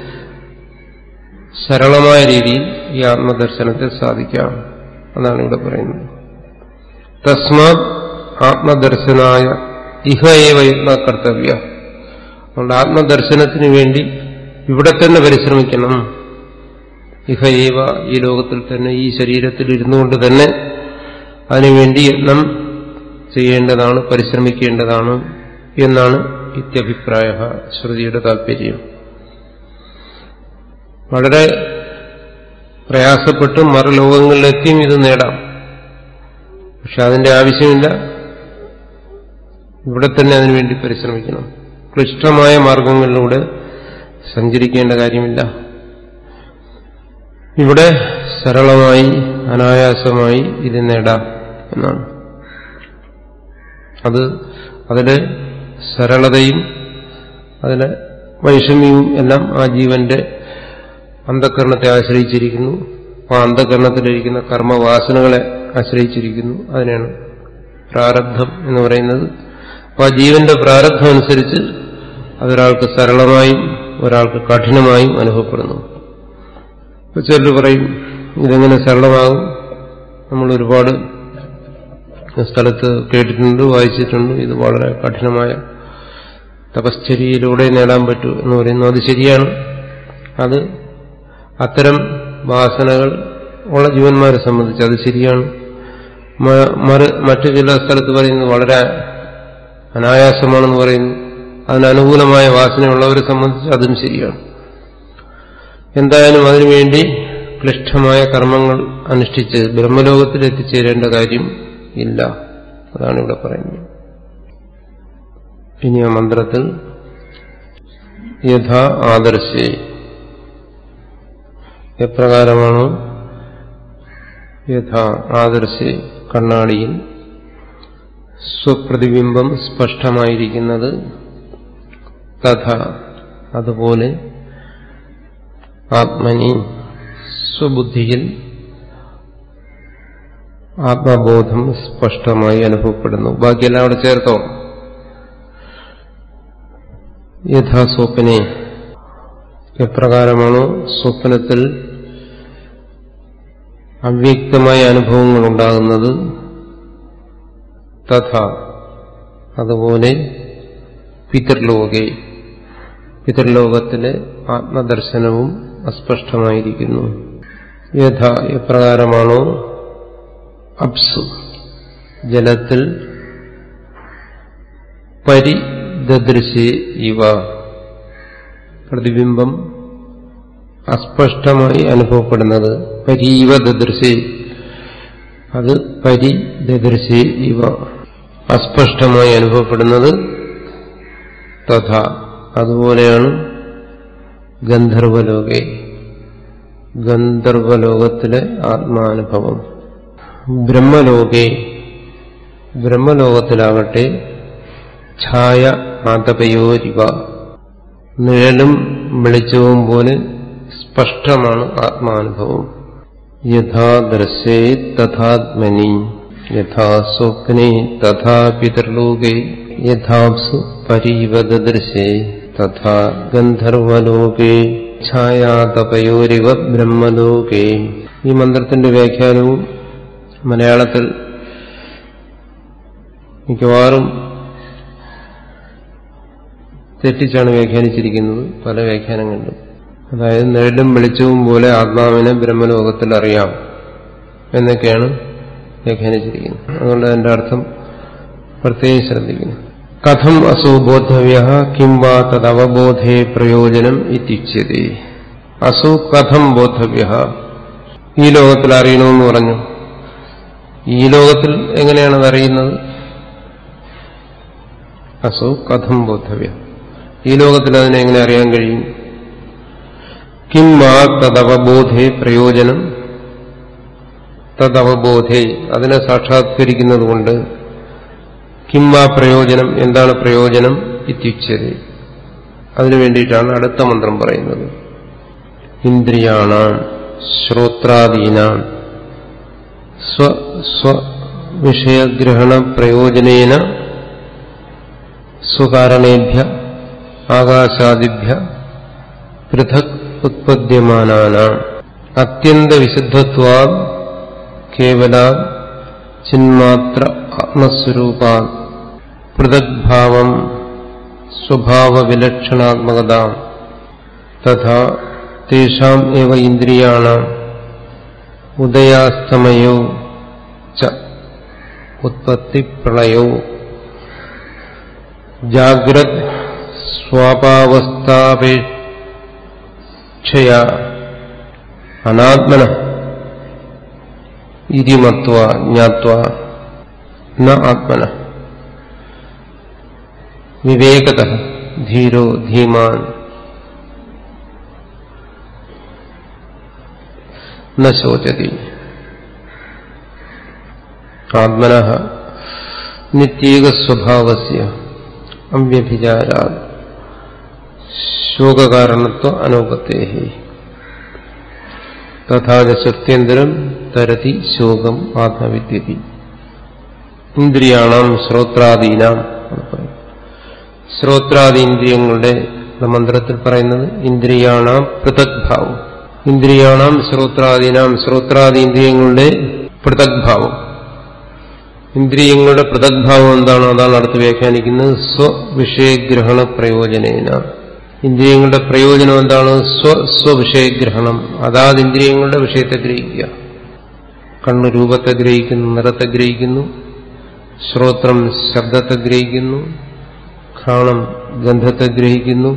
സരളമായ രീതിയിൽ ഈ ആത്മദർശനത്തെ സാധിക്കാം അതാണ് ഇവിടെ പറയുന്നത് തസ്മാത് ആത്മദർശനായ ഇഹ ഏവ യത്ന കർത്തവ്യ അതുകൊണ്ട് ആത്മദർശനത്തിന് വേണ്ടി ഇവിടെ തന്നെ പരിശ്രമിക്കണം ഇഹ ഏവ ഈ ലോകത്തിൽ തന്നെ ഈ ശരീരത്തിൽ ഇരുന്നുകൊണ്ട് തന്നെ അതിനുവേണ്ടി യത്നം ചെയ്യേണ്ടതാണ് പരിശ്രമിക്കേണ്ടതാണ് എന്നാണ് ഇത്യഭിപ്രായ ശ്രുതിയുടെ താല്പര്യം വളരെ പ്രയാസപ്പെട്ട് മറുലോകങ്ങളിലെത്തിയും ഇത് നേടാം പക്ഷെ അതിന്റെ ആവശ്യമില്ല ഇവിടെ തന്നെ അതിനുവേണ്ടി പരിശ്രമിക്കണം ക്ലിഷ്ടമായ മാർഗങ്ങളിലൂടെ സഞ്ചരിക്കേണ്ട കാര്യമില്ല ഇവിടെ സരളമായി അനായാസമായി ഇത് നേടാം എന്നാണ് അത് അതിലെ സരളതയും അതിലെ വൈഷമ്യവും എല്ലാം ആ ജീവന്റെ അന്ധകരണത്തെ ആശ്രയിച്ചിരിക്കുന്നു ആ അന്ധകരണത്തിലിരിക്കുന്ന കർമ്മവാസനകളെ ആശ്രയിച്ചിരിക്കുന്നു അതിനാണ് പ്രാരബ്ധം എന്ന് പറയുന്നത് അപ്പൊ ആ ജീവന്റെ പ്രാരബ്ധം അനുസരിച്ച് അതൊരാൾക്ക് സരളമായും ഒരാൾക്ക് കഠിനമായും അനുഭവപ്പെടുന്നു ഇപ്പൊ ചിലർ പറയും ഇതെങ്ങനെ സരളമാകും നമ്മൾ ഒരുപാട് സ്ഥലത്ത് കേട്ടിട്ടുണ്ട് വായിച്ചിട്ടുണ്ട് ഇത് വളരെ കഠിനമായ തപശ്ചര്യയിലൂടെ നേടാൻ പറ്റൂ എന്ന് പറയുന്നു അത് ശരിയാണ് അത് അത്തരം വാസനകൾ ഉള്ള ജീവന്മാരെ സംബന്ധിച്ച് അത് ശരിയാണ് മ- മറ് മറ്റു ചില സ്ഥലത്ത് പറയുന്നത് വളരെ അനായാസമാണെന്ന് പറയുന്നു അതിനനുകൂലമായ വാസനയുള്ളവരെ സംബന്ധിച്ച് അതും ശരിയാണ് എന്തായാലും അതിനുവേണ്ടി ക്ലിഷ്ടമായ കർമ്മങ്ങൾ അനുഷ്ഠിച്ച് ബ്രഹ്മലോകത്തിൽ എത്തിച്ചേരേണ്ട കാര്യം ഇല്ല അതാണ് ഇവിടെ പറയുന്നത് ഇനി ആ മന്ത്രത്തിൽ യഥാ ആദർശേ എപ്രകാരമാണോ യഥാ ആദർശേ കണ്ണാടിയിൽ സ്വപ്രതിബിംബം സ്പഷ്ടമായിരിക്കുന്നത് തഥ അതുപോലെ ആത്മനി സ്വബുദ്ധിയിൽ ആത്മബോധം സ്പഷ്ടമായി അനുഭവപ്പെടുന്നു ബാക്കിയെല്ലാം അവിടെ ചേർത്തോ യഥാ സ്വപ്നെ എപ്രകാരമാണോ സ്വപ്നത്തിൽ അവ്യക്തമായ അനുഭവങ്ങൾ ഉണ്ടാകുന്നത് തഥ അതുപോലെ പിതൃലോകെ പിതൃലോകത്തിലെ ആത്മദർശനവും അസ്പഷ്ടമായിരിക്കുന്നു യഥ എപ്രകാരമാണോ അപ്സു ജലത്തിൽ പരിദൃശി ഇവ പ്രതിബിംബം അസ്പഷ്ടമായി അനുഭവപ്പെടുന്നത് പരീവ ദദൃശി അത് പരിദൃശി ഇവ അസ്പഷ്ടമായി അനുഭവപ്പെടുന്നത് തഥ അതുപോലെയാണ് ഗന്ധർവലോകെ ഗന്ധർവലോകത്തിലെ ആത്മാനുഭവം ബ്രഹ്മലോകെ ബ്രഹ്മലോകത്തിലാകട്ടെ ഛായ ആതപയോരിവ നിഴലും വെളിച്ചവും പോലെ സ്പഷ്ടമാണ് ആത്മാനുഭവം യഥാ ദർശേ തഥാത്മനി യഥാ സ്വപ്നെ തഥാ പിതൃലോകെ യഥാപ്സു പരീവദൃശേ തഥാ ഗന്ധർവലോകെ ഛായാതപയോരിവ ബ്രഹ്മലോകെ ഈ മന്ത്രത്തിന്റെ വ്യാഖ്യാനവും മലയാളത്തിൽ മിക്കവാറും തെറ്റിച്ചാണ് വ്യാഖ്യാനിച്ചിരിക്കുന്നത് പല വ്യാഖ്യാനങ്ങളിലും അതായത് നിഴലും വെളിച്ചവും പോലെ ആത്മാവിനെ ബ്രഹ്മലോകത്തിൽ അറിയാം എന്നൊക്കെയാണ് വ്യാഖ്യാനിച്ചിരിക്കുന്നത് അതുകൊണ്ട് അതിന്റെ അർത്ഥം പ്രത്യേകം ശ്രദ്ധിക്കുന്നു കഥം അസോ ബോദ്ധവ്യ കിം വാ തദവബോധേ പ്രയോജനം ഇത്യുച്യതേ അസോ കഥം ബോദ്ധവ്യ ഈ ലോകത്തിൽ അറിയണമെന്ന് പറഞ്ഞു ഈ ലോകത്തിൽ എങ്ങനെയാണ് അത് അറിയുന്നത് അസോ കഥം ബോദ്ധവ്യ ഈ ലോകത്തിൽ അതിനെ എങ്ങനെ അറിയാൻ കഴിയും കിം വാ തദവബോധേ പ്രയോജനം തദവബോധേ അതിനെ സാക്ഷാത്കരിക്കുന്നത് കൊണ്ട് കിം വാ പ്രയോജനം എന്താണ് പ്രയോജനം ഇത്യുച്ചത് അതിനു വേണ്ടിയിട്ടാണ് അടുത്ത മന്ത്രം പറയുന്നത് ഇന്ദ്രിയാണാം ശ്രോത്രാദീനാം സ്വ സ്വ വിഷയഗ്രഹണ പ്രയോജനേന സ്വകാരണേഭ്യ ആകാശാദിഭ്യ പൃഥക് ഉത്പദ്യമാനാന അത്യന്തവിശുദ്ധത്വാ കേവല ചിന്മാത്ര ആത്മസ്വരൂപാ പൃഥഗ്ഭാവം സ്വഭാവവിലക്ഷണാത്മകത തഥാ തേഷാം ഏവ ഇന്ദ്രിയാണാം ഉദയാസ്തമയോ ച ഉത്പത്തിപ്രളയോ ജാഗ്രത് സ്വാപാവസ്ഥാപേക്ഷയ അനാത്മന ഇതി മത്വ ജ്ഞാത്വ ന ആത്മന വിവേകത ധീരോ ധീമാൻ ന ശോചതി ആത്മന നിത്യേകസ്വഭാവസ്യ അവ്യഭിചാരാ ശോകകാരണത്വ അനൗപത്തേ തഥാച ശ്രുത്യന്തരം തരതി ശോകം ആത്മവിദ്യതി ഇന്ദ്രിയാണാം ശ്രോത്രാദീനാം ശ്രോത്രാദി ഇന്ദ്രിയങ്ങളുടെ മന്ത്രത്തിൽ പറയുന്നത് ഇന്ദ്രിയാണാം പൃഥക്ഭാവം ഇന്ദ്രിയാണാം ശ്രോത്രാദീനാം ശ്രോത്രാദി ഇന്ദ്രിയങ്ങളുടെ പൃഥക്ഭാവം ഇന്ദ്രിയങ്ങളുടെ പൃഥക്ഭാവം എന്താണോ അതാണ് അടുത്ത് വ്യാഖ്യാനിക്കുന്നത് സ്വവിഷയഗ്രഹണ പ്രയോജനേന ഇന്ദ്രിയങ്ങളുടെ പ്രയോജനം എന്താണ് സ്വ സ്വവിഷയഗ്രഹണം അതാത് ഇന്ദ്രിയങ്ങളുടെ വിഷയത്തെ ഗ്രഹിക്കുക കണ്ണ് രൂപത്തെ ഗ്രഹിക്കുന്നു നിറത്തെ ഗ്രഹിക്കുന്നു ശ്രോത്രം ശബ്ദത്തെ ഗ്രഹിക്കുന്നു ഘ്രാണം ഗന്ധത്തെ ഗ്രഹിക്കുന്നു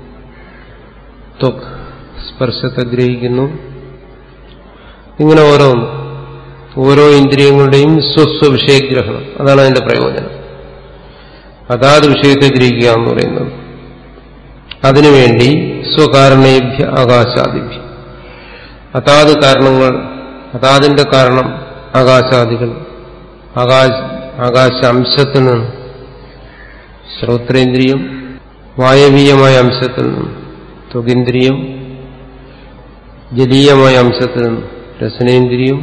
ത്വക് സ്പർശത്തെ ഗ്രഹിക്കുന്നു ഇങ്ങനെ ഓരോന്ന് ഓരോ ഇന്ദ്രിയങ്ങളുടെയും സ്വസ്വ വിഷയഗ്രഹണം അതാണ് അതിന്റെ പ്രയോജനം അതാത് വിഷയത്തെ ഗ്രഹിക്കുക എന്ന് പറയുന്നത് അതിനുവേണ്ടി സ്വകാരണേഭ്യ ആകാശാദിഭ്യ അതാത് കാരണങ്ങൾ അതാതിന്റെ കാരണം ആകാശാദികൾ ആകാശ ആകാശാംശത്തിൽ നിന്ന് ശ്രോത്രേന്ദ്രിയം വായവീയമായ അംശത്തിൽ നിന്ന് ത്വകേന്ദ്രിയം ജലീയമായ അംശത്തിൽ നിന്ന് രസനേന്ദ്രിയം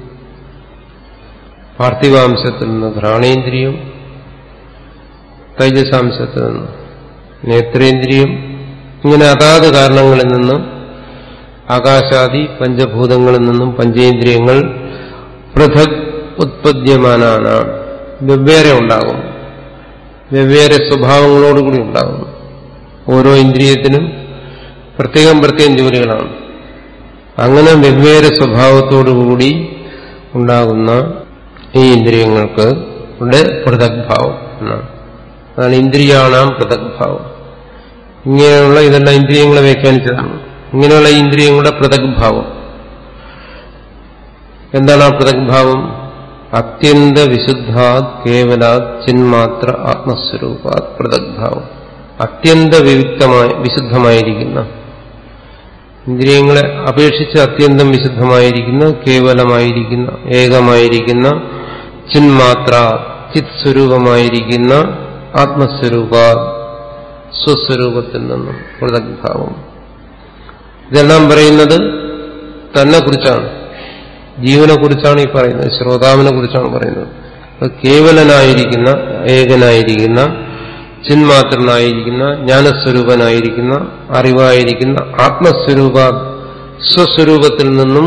പാർത്ഥിവാംശത്തിൽ നിന്ന് ഘ്രാണേന്ദ്രിയം തൈജസാംശത്തിൽ നിന്ന് നേത്രേന്ദ്രിയം ഇങ്ങനെ അതാത് കാരണങ്ങളിൽ നിന്നും ആകാശാദി പഞ്ചഭൂതങ്ങളിൽ നിന്നും പഞ്ചേന്ദ്രിയങ്ങൾ പൃഥക് ഉത്പദ്യമാനാണ് വെവ്വേറെ ഉണ്ടാകും വെവ്വേറെ സ്വഭാവങ്ങളോടുകൂടി ഉണ്ടാകുന്നു ഓരോ ഇന്ദ്രിയത്തിനും പ്രത്യേകം പ്രത്യേകം ജോലികളാണ് അങ്ങനെ വെവ്വേറെ സ്വഭാവത്തോടുകൂടി ഉണ്ടാകുന്ന ഈ ഇന്ദ്രിയങ്ങൾക്ക് ഇവിടെ പൃഥക്ഭാവം എന്നാണ് അതാണ് ഇന്ദ്രിയാണാം പൃഥക്ഭാവം ഇങ്ങനെയുള്ള ഇതെല്ലാം ഇന്ദ്രിയങ്ങളെ വ്യാഖ്യാനിച്ചതാണ് ഇങ്ങനെയുള്ള ഇന്ദ്രിയങ്ങളുടെ പൃഥക്ഭാവം എന്താണ് ആ പൃഥക്ഭാവം അത്യന്ത വിശുദ്ധാത് കേവലാത് ചിന്മാത്ര ആത്മസ്വരൂപാത് പൃഥക്ഭാവം അത്യന്ത വിവിക്തമായ വിശുദ്ധമായിരിക്കുന്ന ഇന്ദ്രിയങ്ങളെ അപേക്ഷിച്ച് അത്യന്തം വിശുദ്ധമായിരിക്കുന്ന കേവലമായിരിക്കുന്ന ഏകമായിരിക്കുന്ന ചിന്മാത്ര ചിത് സ്വരൂപമായിരിക്കുന്ന ആത്മസ്വരൂപ സ്വസ്വരൂപത്തിൽ നിന്നും പൃഥക്ഭാവം ഇതെല്ലാം പറയുന്നത് തന്നെ കുറിച്ചാണ് ജീവനെ കുറിച്ചാണ് ഈ പറയുന്നത് ശ്രോതാവിനെ കുറിച്ചാണ് പറയുന്നത് അപ്പൊ കേവലനായിരിക്കുന്ന ഏകനായിരിക്കുന്ന ചിന്മാത്രനായിരിക്കുന്ന ജ്ഞാനസ്വരൂപനായിരിക്കുന്ന അറിവായിരിക്കുന്ന ആത്മസ്വരൂപ സ്വസ്വരൂപത്തിൽ നിന്നും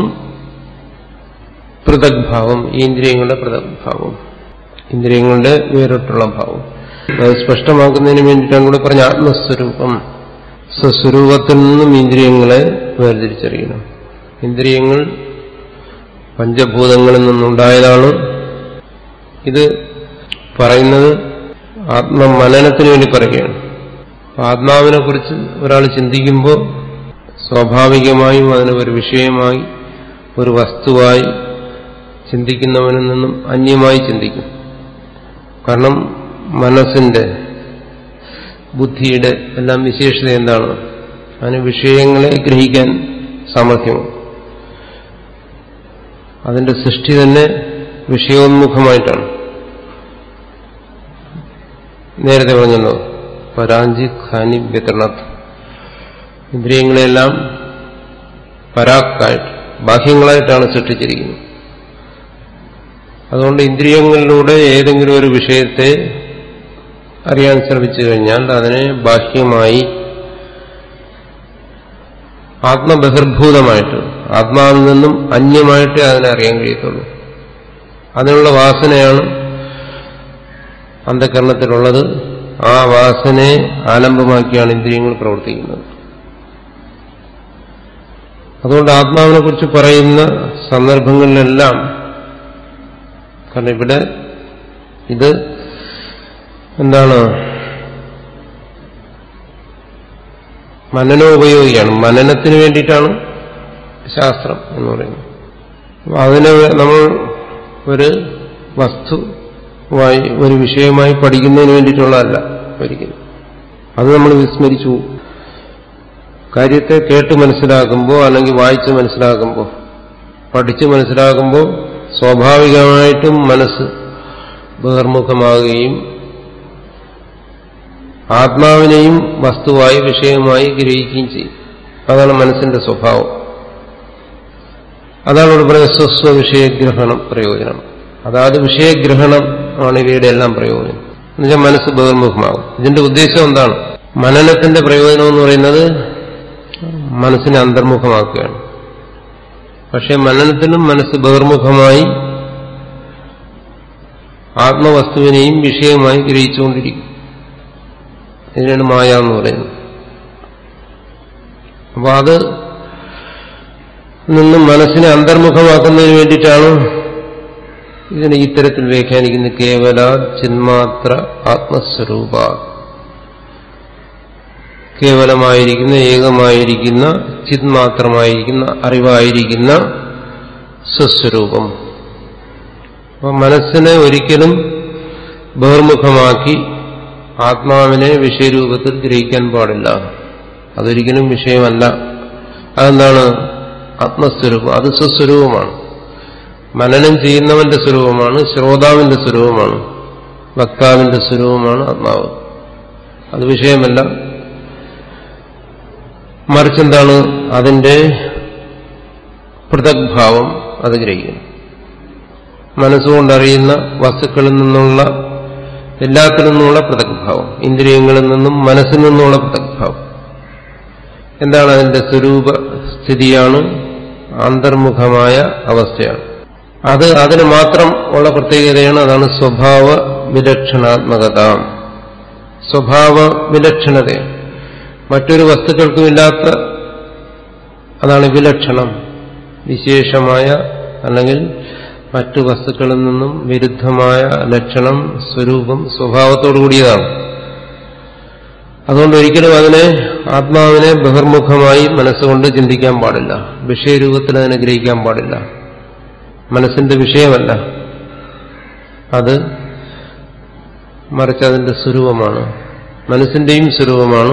പൃഥക്ഭാവം ഈ ഇന്ദ്രിയങ്ങളുടെ പൃഥക്ഭാവം ഇന്ദ്രിയങ്ങളുടെ വേറിട്ടുള്ള ഭാവം അത് സ്പഷ്ടമാക്കുന്നതിന് വേണ്ടിയിട്ടാണ് കൂടെ പറഞ്ഞ ആത്മസ്വരൂപം സ്വസ്വരൂപത്തിൽ നിന്നും ഇന്ദ്രിയങ്ങളെ വേർതിരിച്ചറിയണം ഇന്ദ്രിയങ്ങൾ പഞ്ചഭൂതങ്ങളിൽ നിന്നുണ്ടായതാണ് ഇത് പറയുന്നത് ആത്മമനനത്തിന് വേണ്ടി പറയുകയാണ് ആത്മാവിനെ കുറിച്ച് ഒരാൾ ചിന്തിക്കുമ്പോൾ സ്വാഭാവികമായും അതിനെ ഒരു വിഷയമായി ഒരു വസ്തുവായി ചിന്തിക്കുന്നവനിൽ നിന്നും അന്യമായി ചിന്തിക്കും കാരണം മനസ്സിന്റെ ബുദ്ധിയുടെ എല്ലാം വിശേഷത എന്താണ് അതിന് വിഷയങ്ങളെ ഗ്രഹിക്കാൻ സാമർഥ്യമാണ് അതിന്റെ സൃഷ്ടി തന്നെ വിഷയോന്മുഖമായിട്ടാണ് നേരത്തെ പറഞ്ഞല്ലോ പരാഞ്ചി ഖാനി വിതരണത്ത് ഇന്ദ്രിയങ്ങളെല്ലാം പരാക്കായിട്ട് ബാഹ്യങ്ങളായിട്ടാണ് സൃഷ്ടിച്ചിരിക്കുന്നത് അതുകൊണ്ട് ഇന്ദ്രിയങ്ങളിലൂടെ ഏതെങ്കിലും ഒരു വിഷയത്തെ അറിയാൻ ശ്രമിച്ചു കഴിഞ്ഞാൽ അതിനെ ബാഹ്യമായി ആത്മബഹിർഭൂതമായിട്ട് ആത്മാവിൽ നിന്നും അന്യമായിട്ടേ അതിനെ അറിയാൻ കഴിയത്തുള്ളൂ അതിനുള്ള വാസനയാണ് അന്ധകരണത്തിലുള്ളത് ആ വാസനയെ ആലംബമാക്കിയാണ് ഇന്ദ്രിയങ്ങൾ പ്രവർത്തിക്കുന്നത് അതുകൊണ്ട് ആത്മാവിനെ കുറിച്ച് പറയുന്ന സന്ദർഭങ്ങളിലെല്ലാം കാരണം ഇവിടെ ഇത് എന്താണ് മനനോപയോഗിയാണ് മനനത്തിന് വേണ്ടിയിട്ടാണ് ശാസ്ത്രം എന്ന് പറയുന്നത് അപ്പൊ അതിനെ നമ്മൾ ഒരു വസ്തുവായി ഒരു വിഷയമായി പഠിക്കുന്നതിന് വേണ്ടിയിട്ടുള്ളതല്ല ഒരിക്കലും അത് നമ്മൾ വിസ്മരിച്ചു പോകും. കാര്യത്തെ കേട്ട് മനസ്സിലാക്കുമ്പോൾ അല്ലെങ്കിൽ വായിച്ച് മനസ്സിലാക്കുമ്പോൾ പഠിച്ച് മനസ്സിലാക്കുമ്പോൾ സ്വാഭാവികമായിട്ടും മനസ്സ് ബഹിർമുഖമാകുകയും ആത്മാവിനെയും വസ്തുവായി വിഷയമായി ഗ്രഹിക്കുകയും ചെയ്യും അതാണ് മനസ്സിന്റെ സ്വഭാവം അതാണ് ഇവിടെ പറയുന്നത് സ്വസ്വ വിഷയഗ്രഹണം പ്രയോജനം അതായത് വിഷയഗ്രഹണം ആണ് ഇവയുടെ എല്ലാം പ്രയോജനം എന്നുവെച്ചാൽ മനസ്സ് ബഹിർമുഖമാകും ഇതിന്റെ ഉദ്ദേശം എന്താണ് മനനത്തിന്റെ പ്രയോജനം എന്ന് പറയുന്നത് മനസ്സിനെ അന്തർമുഖമാക്കുകയാണ് പക്ഷെ മനനത്തിനും മനസ്സ് ബഹിർമുഖമായി ആത്മവസ്തുവിനെയും വിഷയമായി ഗ്രഹിച്ചുകൊണ്ടിരിക്കും ഇതിനാണ് മായ എന്ന് പറയുന്നത് അപ്പൊ അത് നിന്നും മനസ്സിനെ അന്തർമുഖമാക്കുന്നതിന് വേണ്ടിയിട്ടാണ് ഇതിനെ ഇത്തരത്തിൽ വ്യാഖ്യാനിക്കുന്നത് കേവല ചിന്മാത്ര ആത്മസ്വരൂപ കേവലമായിരിക്കുന്ന ഏകമായിരിക്കുന്ന ചിന്മാത്രമായിരിക്കുന്ന അറിവായിരിക്കുന്ന സ്വസ്വരൂപം അപ്പൊ മനസ്സിനെ ഒരിക്കലും ബഹിർമുഖമാക്കി ആത്മാവിനെ വിഷയരൂപത്തിൽ ഗ്രഹിക്കാൻ പാടില്ല അതൊരിക്കലും വിഷയമല്ല അതെന്താണ് ആത്മസ്വരൂപം അത് സ്വസ്വരൂപമാണ് മനനം ചെയ്യുന്നവന്റെ സ്വരൂപമാണ് ശ്രോതാവിന്റെ സ്വരൂപമാണ് വക്താവിന്റെ സ്വരൂപമാണ് ആത്മാവ് അത് വിഷയമല്ല മറിച്ചെന്താണ് അതിന്റെ പൃഥക്ഭാവം അത് ഗ്രഹിക്കുന്നു മനസ്സുകൊണ്ടറിയുന്ന വസ്തുക്കളിൽ നിന്നുള്ള എല്ലാത്തിൽ നിന്നുള്ള പൃഥക്ഭാവം ഇന്ദ്രിയങ്ങളിൽ നിന്നും മനസ്സിൽ നിന്നുള്ള പൃഥക്ഭാവം എന്താണ് അതിന്റെ സ്വരൂപ സ്ഥിതിയാണ് അന്തർമുഖമായ അവസ്ഥയാണ് അത് അതിന് മാത്രം ഉള്ള പ്രത്യേകതയാണ് അതാണ് സ്വഭാവ വിലക്ഷണാത്മകത സ്വഭാവ വിലക്ഷണത മറ്റൊരു വസ്തുക്കൾക്കുമില്ലാത്ത അതാണ് വിലക്ഷണം വിശേഷമായ അല്ലെങ്കിൽ മറ്റു വസ്തുക്കളിൽ നിന്നും വിരുദ്ധമായ ലക്ഷണം സ്വരൂപം സ്വഭാവത്തോടു കൂടിയതാണ് അതുകൊണ്ട് ഒരിക്കലും അതിനെ ആത്മാവിനെ ബഹിർമുഖമായി മനസ്സുകൊണ്ട് ചിന്തിക്കാൻ പാടില്ല വിഷയരൂപത്തിൽ അതിനെ ഗ്രഹിക്കാൻ പാടില്ല മനസ്സിന്റെ വിഷയമല്ല അത് മറിച്ച് അതിന്റെ സ്വരൂപമാണ് മനസ്സിന്റെയും സ്വരൂപമാണ്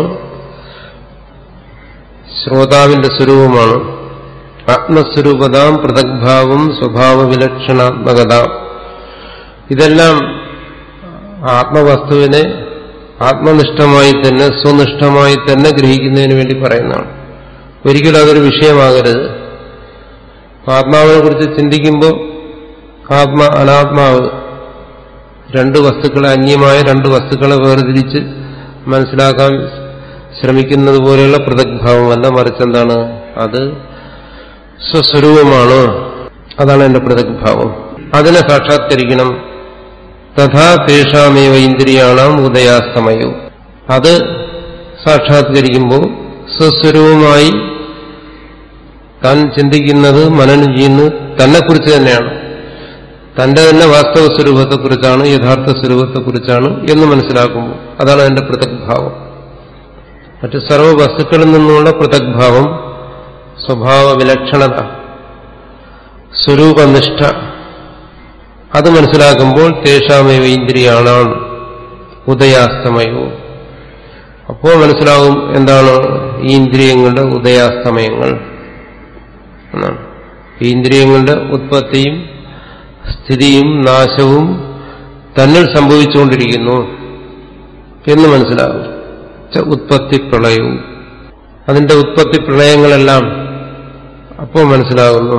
ശ്രോതാവിന്റെ സ്വരൂപമാണ് ആത്മസ്വരൂപതാം പൃഥക്ഭാവം സ്വഭാവ വിലക്ഷണാത്മകത ഇതെല്ലാം ആത്മവസ്തുവിനെ ആത്മനിഷ്ഠമായി തന്നെ സ്വനിഷ്ഠമായി തന്നെ ഗ്രഹിക്കുന്നതിന് വേണ്ടി പറയുന്നതാണ് ഒരിക്കലും അതൊരു വിഷയമാകരുത് ആത്മാവിനെ കുറിച്ച് ചിന്തിക്കുമ്പോൾ ആത്മ അനാത്മാവ് രണ്ട് വസ്തുക്കളെ അന്യമായ രണ്ട് വസ്തുക്കളെ വേർതിരിച്ച് മനസ്സിലാക്കാൻ ശ്രമിക്കുന്നത് പോലെയുള്ള പൃഥക്ഭാവമല്ല മറിച്ചെന്താണ് അത് സ്വസ്വരൂപമാണ് അതാണ് എന്റെ പൃഥക്ഭാവം അതിനെ സാക്ഷാത്കരിക്കണം തഥാ തേഷാമേവ ഇന്ദ്രിയാണാം ഉദയാസ്തമയോ അത് സാക്ഷാത്കരിക്കുമ്പോൾ സ്വസ്വരൂപമായി താൻ ചിന്തിക്കുന്നത് മനനം ചെയ്യുന്നത് തന്നെക്കുറിച്ച് തന്നെയാണ് തന്റെ തന്നെ വാസ്തവ സ്വരൂപത്തെക്കുറിച്ചാണ് യഥാർത്ഥ സ്വരൂപത്തെക്കുറിച്ചാണ് എന്ന് മനസ്സിലാക്കുമ്പോൾ അതാണ് അതിന്റെ പൃഥക്ഭാവം മറ്റ് സർവ്വ വസ്തുക്കളിൽ നിന്നുള്ള പൃഥക്ഭാവം സ്വഭാവ വിലക്ഷണത സ്വരൂപനിഷ്ഠ അത് മനസ്സിലാക്കുമ്പോൾ തേഷാമേവ ഇന്ദ്രിയാണാം ഉദയാസ്തമയോ അപ്പോൾ മനസ്സിലാവും എന്താണ് ഈ ഇന്ദ്രിയങ്ങളുടെ ഉദയാസ്തമയങ്ങൾ എന്നാണ് ഈ ഇന്ദ്രിയങ്ങളുടെ ഉത്പത്തിയും സ്ഥിതിയും നാശവും തന്നിൽ സംഭവിച്ചുകൊണ്ടിരിക്കുന്നു എന്ന് മനസ്സിലാകും ഉത്പത്തി പ്രളയവും അതിന്റെ ഉത്പത്തി പ്രളയങ്ങളെല്ലാം അപ്പോൾ മനസ്സിലാകുന്നു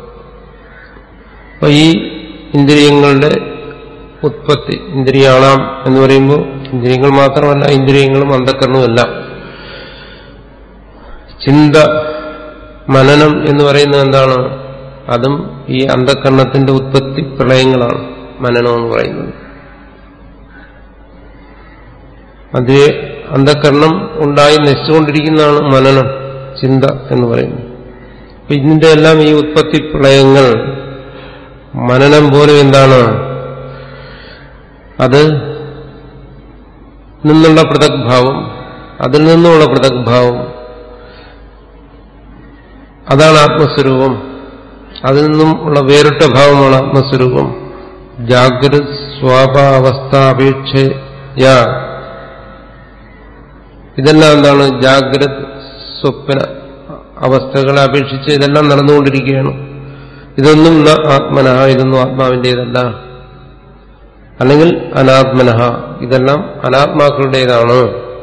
അപ്പൊ ഈ ഇന്ദ്രിയങ്ങളുടെ ഉത്പത്തി ഇന്ദ്രിയാണാം എന്ന് പറയുമ്പോൾ ഇന്ദ്രിയങ്ങൾ മാത്രമല്ല ഇന്ദ്രിയങ്ങളും അന്ധക്കരണവും എല്ലാം ചിന്ത മനനം എന്ന് പറയുന്നത് എന്താണ് അതും ഈ അന്ധക്കരണത്തിന്റെ ഉത്പത്തി പ്രളയങ്ങളാണ് മനനം എന്ന് പറയുന്നത് അത് അന്ധക്കരണം ഉണ്ടായി നശിച്ചുകൊണ്ടിരിക്കുന്നതാണ് മനനം ചിന്ത എന്ന് പറയുന്നത് അപ്പൊ ഇതിന്റെ എല്ലാം ഈ ഉത്പത്തി പ്രളയങ്ങൾ മനനം പോലും എന്താണ് അത് നിന്നുള്ള പൃഥക്ഭാവം അതിൽ നിന്നുള്ള പൃഥക്ഭാവം അതാണ് ആത്മസ്വരൂപം അതിൽ നിന്നും ഉള്ള വേറിട്ട ഭാവമാണ് ആത്മസ്വരൂപം ജാഗ്രത സ്വാഭാവസ്ഥാപേക്ഷയ ഇതെല്ലാം എന്താണ് ജാഗ്രത സ്വപ്ന അവസ്ഥകളെ അപേക്ഷിച്ച് ഇതെല്ലാം നടന്നുകൊണ്ടിരിക്കുകയാണ് ഇതൊന്നും ന ആത്മനഹ ഇതൊന്നും ആത്മാവിൻ്റെതല്ല അല്ലെങ്കിൽ അനാത്മനഹ ഇതെല്ലാം അനാത്മാക്കളുടേതാണ്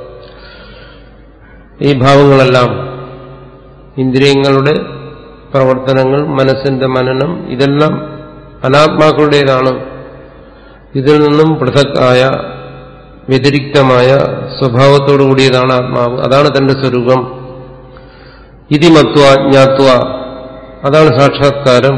ഈ ഭാവങ്ങളെല്ലാം ഇന്ദ്രിയങ്ങളുടെ പ്രവർത്തനങ്ങൾ മനസ്സിന്റെ മനനം ഇതെല്ലാം അനാത്മാക്കളുടേതാണ് ഇതിൽ നിന്നും പൃഥക്കായ വ്യതിരിക്തമായ സ്വഭാവത്തോടു കൂടിയതാണ് ആത്മാവ് അതാണ് തന്റെ സ്വരൂപം ഇതിമത്വ ജ്ഞാത്വ അതാണ് സാക്ഷാത്കാരം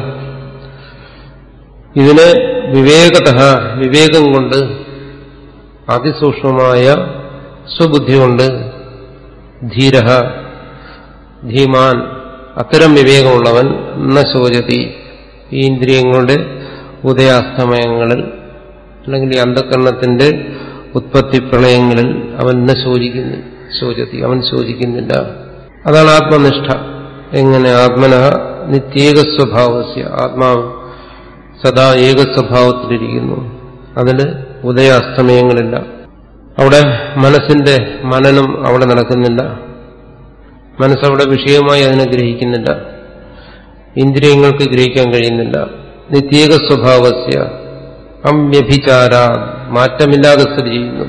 ഇതിനെ വിവേകത വിവേകം കൊണ്ട് അതിസൂക്ഷ്മമായ സ്വബുദ്ധി കൊണ്ട് ധീര ധീമാൻ അത്തരം വിവേകമുള്ളവൻ ന ശോചതി ഈ ഇന്ദ്രിയങ്ങളുടെ ഉദയാസ്തമയങ്ങളിൽ അല്ലെങ്കിൽ ഈ അന്ധകരണത്തിന്റെ ഉത്പത്തി പ്രളയങ്ങളിൽ അവൻ ന ശോചിക്കുന്നു ശോചതി അവൻ ശോചിക്കുന്നില്ല അതാണ് ആത്മനിഷ്ഠ എങ്ങനെ ആത്മന നിത്യേക സ്വഭാവസ്യ ആത്മാവ് സദാ ഏക സ്വഭാവത്തിലിരിക്കുന്നു അതിന് ഉദയാസ്തമയങ്ങളില്ല അവിടെ മനസ്സിന്റെ മനനം അവിടെ നടക്കുന്നില്ല മനസ്സവിടെ വിഷയമായി അതിനെ ഗ്രഹിക്കുന്നില്ല ഇന്ദ്രിയങ്ങൾക്ക് ഗ്രഹിക്കാൻ കഴിയുന്നില്ല നിത്യേക സ്വഭാവസ്യ അമ്യഭിചാര മാറ്റമില്ലാതെ സ്ഥിതി ചെയ്യുന്നു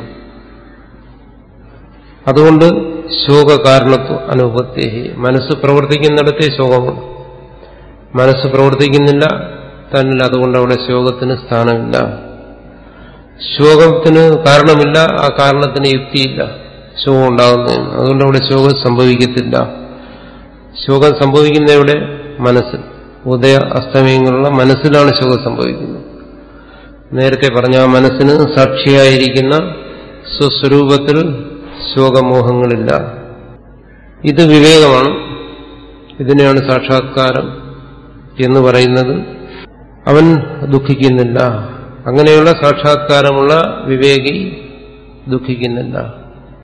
അതുകൊണ്ട് ശോകകാരണത്വ അനുഭവത്തേഹി മനസ്സ് പ്രവർത്തിക്കുന്നിടത്തെ ശോകമുണ്ട് മനസ്സ് പ്രവർത്തിക്കുന്നില്ല തന്നിൽ അതുകൊണ്ട് അവിടെ ശോകത്തിന് സ്ഥാനമില്ല ശോകത്തിന് കാരണമില്ല ആ കാരണത്തിന് യുക്തിയില്ല ശോകം ഉണ്ടാകുന്നതിന് അതുകൊണ്ട് അവിടെ ശോകം സംഭവിക്കത്തില്ല ശോകം സംഭവിക്കുന്ന ഇവിടെ മനസ്സിൽ ഉദയ അസ്തമയങ്ങളുള്ള മനസ്സിലാണ് ശോകം സംഭവിക്കുന്നത് നേരത്തെ പറഞ്ഞ ആ മനസ്സിന് സാക്ഷിയായിരിക്കുന്ന സ്വസ്വരൂപത്തിൽ ശോകമോഹങ്ങളില്ല ഇത് വിവേകമാണ് ഇതിനെയാണ് സാക്ഷാത്കാരം എന്ന് പറയുന്നത് അവൻ ദുഃഖിക്കുന്നില്ല അങ്ങനെയുള്ള സാക്ഷാത്കാരമുള്ള വിവേകി ദുഃഖിക്കുന്നില്ല